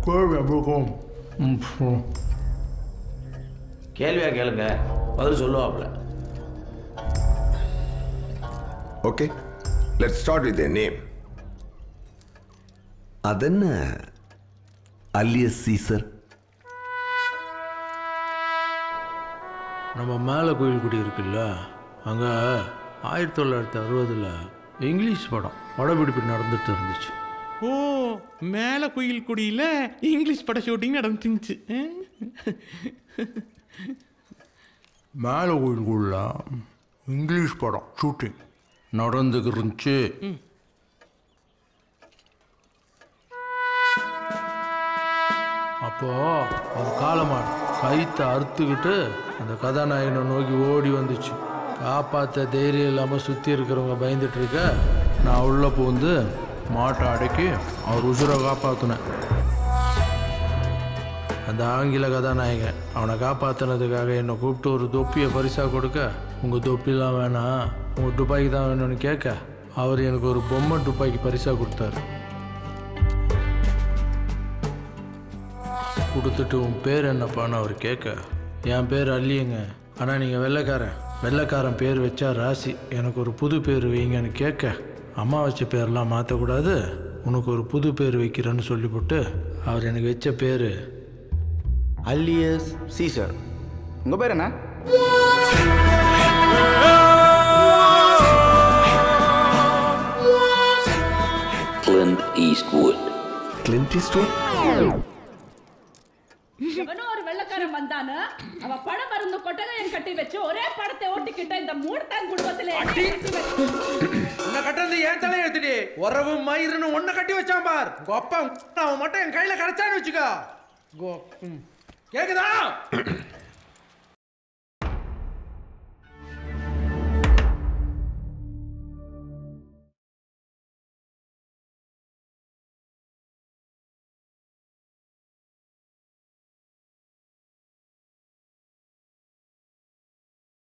கேள்வி அப்படிக்கும் கேள்வியா கேளுங்க பதில் சொல்லுவாப்ல okay let start with name அதென்ன அலியஸ் சீசர் நம்ம மேலே கோயில் குடி இருக்குல்ல அங்கே ஆயிரத்தி தொள்ளாயிரத்தி அறுபதில் இங்கிலீஷ் படம் படப்பிடிப்பு நடந்துட்டு இருந்துச்சு ஓ மேலே குயில் குடியில் இங்கிலீஷ் பட ஷூட்டிங் நடந்துச்சு மேலே கோயிலுக்குள்ள இங்கிலீஷ் படம் ஷூட்டிங் நடந்துக்கு இருந்துச்சு அப்போ ஒரு காலமாடு கைத்தை அறுத்துக்கிட்டு அந்த கதாநாயகனை நோக்கி ஓடி வந்துச்சு காப்பாற்ற தைரியம் இல்லாமல் சுற்றி இருக்கிறவங்க பயந்துட்டு இருக்க நான் உள்ள பூந்து மாட்டை அடக்கி அவர் உசுரை காப்பாற்றினேன் அந்த ஆங்கில கதாநாயகன் அவனை காப்பாற்றினதுக்காக என்னை கூப்பிட்டு ஒரு தொப்பியை பரிசாக கொடுக்க உங்கள் தொப்பிலாம் வேணாம் உங்கள் துப்பாக்கி தான் வேணும்னு கேட்க அவர் எனக்கு ஒரு பொம்மை துப்பாக்கி பரிசாக கொடுத்தாரு கொடுத்துட்டு உன் பேர் என்னப்பான்னு அவர் கேட்க என் பேர் அல்லியங்க ஆனால் நீங்கள் வெள்ளைக்காரன் வெள்ளைக்காரன் பேர் வச்சா ராசி எனக்கு ஒரு புது பேர் வைங்கன்னு கேட்க அம்மா வச்ச பேர்லாம் மாற்றக்கூடாது உனக்கு ஒரு புது பேர் வைக்கிறேன்னு சொல்லிவிட்டு அவர் எனக்கு வச்ச பேர் அல்லியஸ் சீசர் உங்கள் பேர் என்ன Clint Eastwood. கிளின்ட் ஈஸ்ட்வுட் எவனோ ஒரு வெள்ளக்காரன் வந்தானு அவ பண மருந்து கொட்டகையும் கட்டி வச்சு ஒரே படத்தை ஓட்டிக்கிட்ட இந்த மூர்த்தன் குடும்பத்துல என்னை கட்டி வச்சு உன்னை கட்டுறது ஏன் தலை எடுத்துடி உறவு மயிருன்னு ஒன்றை கட்டி வச்சான் பார் உங்க அப்பா அவன் மட்டும் என் கையில் கிடைச்சான்னு வச்சுக்கோ கோ- ம். கேக்குதா